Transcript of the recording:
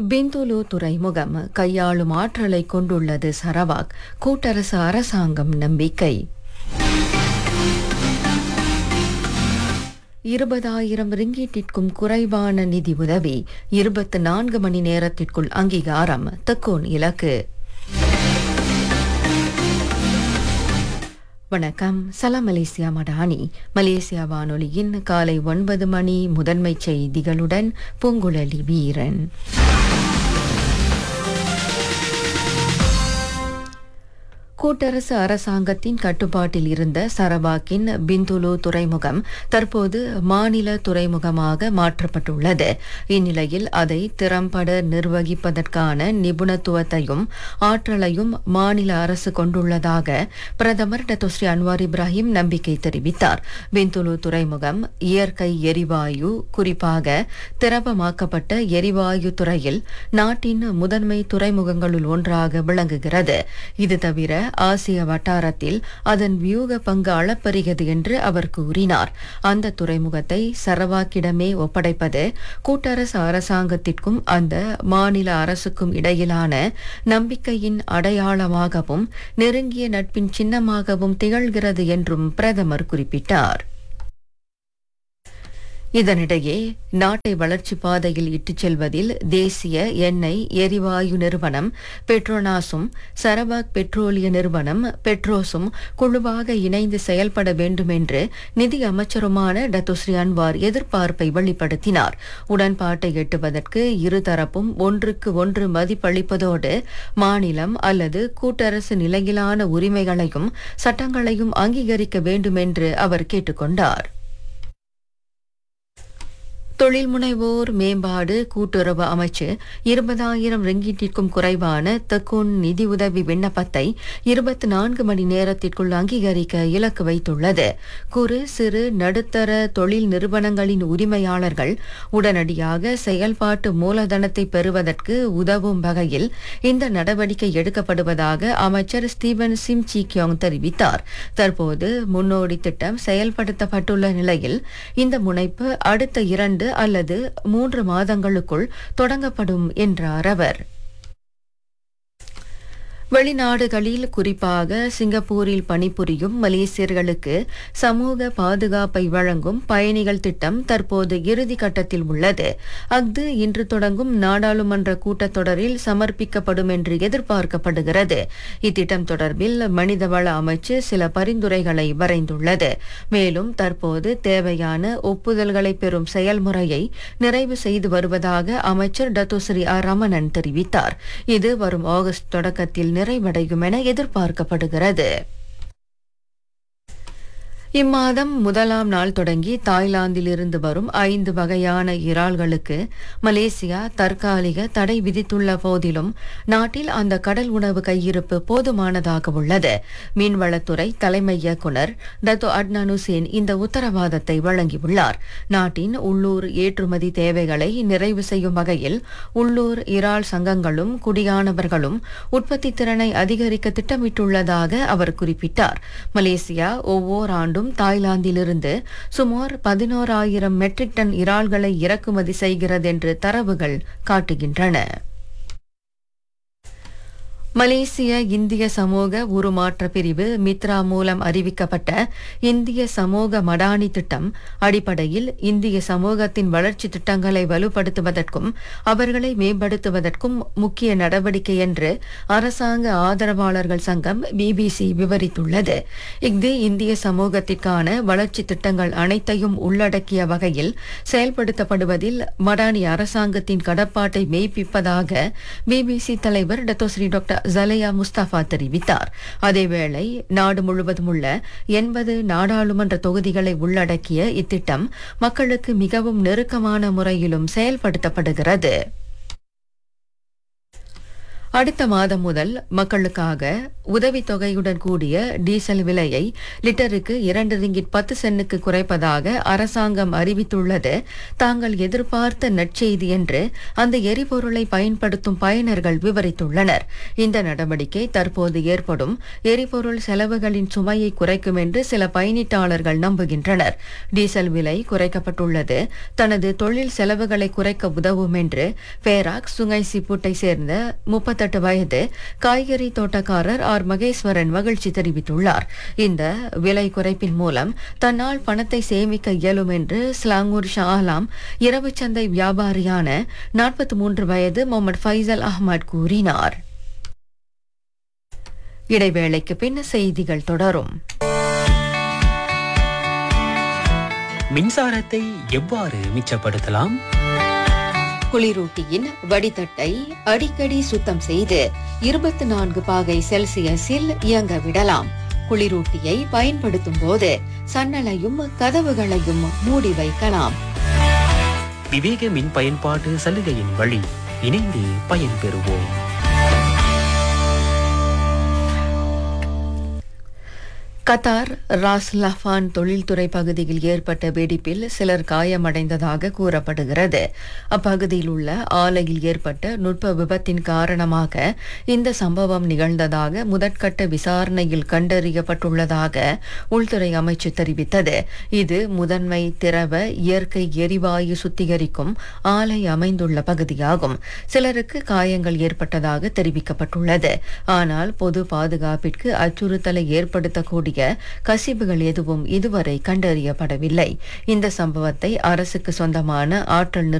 Bintulu துறைமுகம் கையாளும் ஆற்றலை கொண்டுள்ளது சரவாக் கூட்டரசு அரசாங்கம் நம்பிக்கை இருபதாயிரம் ரிங்கீட்டிற்கும் குறைவான நிதி உதவி இருபத்து நான்கு மணி நேரத்திற்குள் அங்கீகாரம் தெக்கோன் இலக்கு வணக்கம் சலாம் மலேசியா மடானி மலேசியா வானொலியின் காலை ஒன்பது மணி முதன்மை செய்திகளுடன் பூங்குழலி வீரன் கூட்டரசு அரசாங்கத்தின் கட்டுப்பாட்டில் இருந்த சரவாக்கின் பிந்துலு துறைமுகம் தற்போது மாநில துறைமுகமாக மாற்றப்பட்டுள்ளது இந்நிலையில் அதை திறம்பட நிர்வகிப்பதற்கான நிபுணத்துவத்தையும் ஆற்றலையும் மாநில அரசு கொண்டுள்ளதாக பிரதமர் டத்தோஸ்ரீ அன்வார் இப்ராஹிம் நம்பிக்கை தெரிவித்தார் பிந்துலு துறைமுகம் இயற்கை எரிவாயு குறிப்பாக திரவமாக்கப்பட்ட எரிவாயு துறையில் நாட்டின் முதன்மை துறைமுகங்களுள் ஒன்றாக விளங்குகிறது இது தவிர ஆசிய வட்டாரத்தில் அதன் வியூக பங்கு அளப்பெறுகிறது என்று அவர் கூறினார் அந்த துறைமுகத்தை சரவாக்கிடமே ஒப்படைப்பது கூட்டரசு அரசாங்கத்திற்கும் அந்த மாநில அரசுக்கும் இடையிலான நம்பிக்கையின் அடையாளமாகவும் நெருங்கிய நட்பின் சின்னமாகவும் திகழ்கிறது என்றும் பிரதமர் குறிப்பிட்டார் இதனிடையே நாட்டை வளர்ச்சி பாதையில் இட்டுச் செல்வதில் தேசிய எண்ணெய் எரிவாயு நிறுவனம் பெட்ரோனாஸும் சரவாக் பெட்ரோலிய நிறுவனம் பெட்ரோஸும் குழுவாக இணைந்து செயல்பட வேண்டும் என்று நிதி அமைச்சருமான டத்துஸ்ரீ அன்வார் எதிர்பார்ப்பை வெளிப்படுத்தினார் உடன்பாட்டை எட்டுவதற்கு இருதரப்பும் ஒன்றுக்கு ஒன்று மதிப்பளிப்பதோடு மாநிலம் அல்லது கூட்டரசு நிலையிலான உரிமைகளையும் சட்டங்களையும் அங்கீகரிக்க வேண்டும் என்று அவர் கேட்டுக்கொண்டார் தொழில் முனைவோர் மேம்பாடு கூட்டுறவு அமைச்சு இருபதாயிரம் ரிங்கீட்டிற்கும் குறைவான தெக்கோன் நிதியுதவி விண்ணப்பத்தை இருபத்தி நான்கு மணி நேரத்திற்குள் அங்கீகரிக்க இலக்கு வைத்துள்ளது குறு சிறு நடுத்தர தொழில் நிறுவனங்களின் உரிமையாளர்கள் உடனடியாக செயல்பாட்டு மூலதனத்தை பெறுவதற்கு உதவும் வகையில் இந்த நடவடிக்கை எடுக்கப்படுவதாக அமைச்சர் ஸ்டீவன் சிம் சி கியோங் தெரிவித்தார் தற்போது முன்னோடி திட்டம் செயல்படுத்தப்பட்டுள்ள நிலையில் இந்த முனைப்பு அடுத்த இரண்டு அல்லது மூன்று மாதங்களுக்குள் தொடங்கப்படும் என்றார் அவர் வெளிநாடுகளில் குறிப்பாக சிங்கப்பூரில் பணிபுரியும் மலேசியர்களுக்கு சமூக பாதுகாப்பை வழங்கும் பயணிகள் திட்டம் தற்போது இறுதி கட்டத்தில் உள்ளது அஃது இன்று தொடங்கும் நாடாளுமன்ற கூட்டத்தொடரில் சமர்ப்பிக்கப்படும் என்று எதிர்பார்க்கப்படுகிறது இத்திட்டம் தொடர்பில் மனிதவள அமைச்சு சில பரிந்துரைகளை வரைந்துள்ளது மேலும் தற்போது தேவையான ஒப்புதல்களை பெறும் செயல்முறையை நிறைவு செய்து வருவதாக அமைச்சர் டத்துஸ்ரீ ஆர் ரமணன் தெரிவித்தார் இது வரும் ஆகஸ்ட் தொடக்கத்தில் நிறைவடையும் என எதிர்பார்க்கப்படுகிறது இம்மாதம் முதலாம் நாள் தொடங்கி தாய்லாந்தில் இருந்து வரும் ஐந்து வகையான இறால்களுக்கு மலேசியா தற்காலிக தடை விதித்துள்ள போதிலும் நாட்டில் அந்த கடல் உணவு கையிருப்பு போதுமானதாக உள்ளது மீன்வளத்துறை தலைமை இயக்குனர் டத்தோ அட்னான் ஹுசேன் இந்த உத்தரவாதத்தை வழங்கியுள்ளார் நாட்டின் உள்ளூர் ஏற்றுமதி தேவைகளை நிறைவு செய்யும் வகையில் உள்ளூர் இறால் சங்கங்களும் குடியானவர்களும் உற்பத்தி திறனை அதிகரிக்க திட்டமிட்டுள்ளதாக அவர் குறிப்பிட்டார் மலேசியா ஒவ்வொரு ஆண்டும் தாய்லாந்திலிருந்து சுமார் பதினோராயிரம் மெட்ரிக் டன் இறால்களை இறக்குமதி செய்கிறது என்று தரவுகள் காட்டுகின்றன மலேசிய இந்திய சமூக உருமாற்ற பிரிவு மித்ரா மூலம் அறிவிக்கப்பட்ட இந்திய சமூக மடானி திட்டம் அடிப்படையில் இந்திய சமூகத்தின் வளர்ச்சி திட்டங்களை வலுப்படுத்துவதற்கும் அவர்களை மேம்படுத்துவதற்கும் முக்கிய நடவடிக்கை என்று அரசாங்க ஆதரவாளர்கள் சங்கம் பிபிசி விவரித்துள்ளது இஃது இந்திய சமூகத்திற்கான வளர்ச்சி திட்டங்கள் அனைத்தையும் உள்ளடக்கிய வகையில் செயல்படுத்தப்படுவதில் மடானி அரசாங்கத்தின் கடப்பாட்டை மெய்ப்பிப்பதாக பிபிசி தலைவர் டத்தோஸ்ரீ டாக்டர் ஜலையா முஸ்தபா தெரிவித்தார் அதேவேளை நாடு முழுவதும் உள்ள எண்பது நாடாளுமன்ற தொகுதிகளை உள்ளடக்கிய இத்திட்டம் மக்களுக்கு மிகவும் நெருக்கமான முறையிலும் செயல்படுத்தப்படுகிறது அடுத்த மாதம் முதல் மக்களுக்காக உதவித்தொகையுடன் கூடிய டீசல் விலையை லிட்டருக்கு இரண்டு ரிங்கிட் பத்து சென்னுக்கு குறைப்பதாக அரசாங்கம் அறிவித்துள்ளது தாங்கள் எதிர்பார்த்த நற்செய்தி என்று அந்த எரிபொருளை பயன்படுத்தும் பயனர்கள் விவரித்துள்ளனர் இந்த நடவடிக்கை தற்போது ஏற்படும் எரிபொருள் செலவுகளின் சுமையை குறைக்கும் என்று சில பயணீட்டாளர்கள் நம்புகின்றனர் டீசல் விலை குறைக்கப்பட்டுள்ளது தனது தொழில் செலவுகளை குறைக்க உதவும் என்று பேராக் சுங்கை சிப்புட்டை சேர்ந்த முப்பத்தெட்டு வயது காய்கறி தோட்டக்காரர் ஆர் மகேஸ்வரன் மகிழ்ச்சி தெரிவித்துள்ளார் இந்த விலை குறைப்பின் மூலம் தன்னால் பணத்தை சேமிக்க இயலும் என்று ஸ்லாங்கூர் ஷா ஆலாம் இரவு சந்தை வியாபாரியான நாற்பத்தி மூன்று வயது முகமது ஃபைசல் அஹ்மத் கூறினார் இடைவேளைக்கு பின் செய்திகள் தொடரும் மின்சாரத்தை எவ்வாறு மிச்சப்படுத்தலாம் குளிரூட்டியின் வடிதட்டை அடிக்கடி சுத்தம் செய்து இருபத்தி நான்கு பாகை செல்சியஸில் இயங்க விடலாம் குளிரூட்டியை பயன்படுத்தும் போது சன்னலையும் கதவுகளையும் மூடி வைக்கலாம் விவேக மின் பயன்பாட்டு சலுகையின் வழி இணைந்து பயன்பெறுவோம் கத்தார் ராஸ் லஃபான் தொழில்துறை பகுதியில் ஏற்பட்ட வெடிப்பில் சிலர் காயமடைந்ததாக கூறப்படுகிறது அப்பகுதியில் உள்ள ஆலையில் ஏற்பட்ட நுட்ப விபத்தின் காரணமாக இந்த சம்பவம் நிகழ்ந்ததாக முதற்கட்ட விசாரணையில் கண்டறியப்பட்டுள்ளதாக உள்துறை அமைச்சு தெரிவித்தது இது முதன்மை திரவ இயற்கை எரிவாயு சுத்திகரிக்கும் ஆலை அமைந்துள்ள பகுதியாகும் சிலருக்கு காயங்கள் ஏற்பட்டதாக தெரிவிக்கப்பட்டுள்ளது ஆனால் பொது பாதுகாப்பிற்கு அச்சுறுத்தலை ஏற்படுத்தக்கூடிய கசிவுகள் எதுவும் இதுவரை கண்டறியப்படவில்லை இந்த சம்பவத்தை அரசுக்கு சொந்தமான ஆற்றல் நிறுவனம்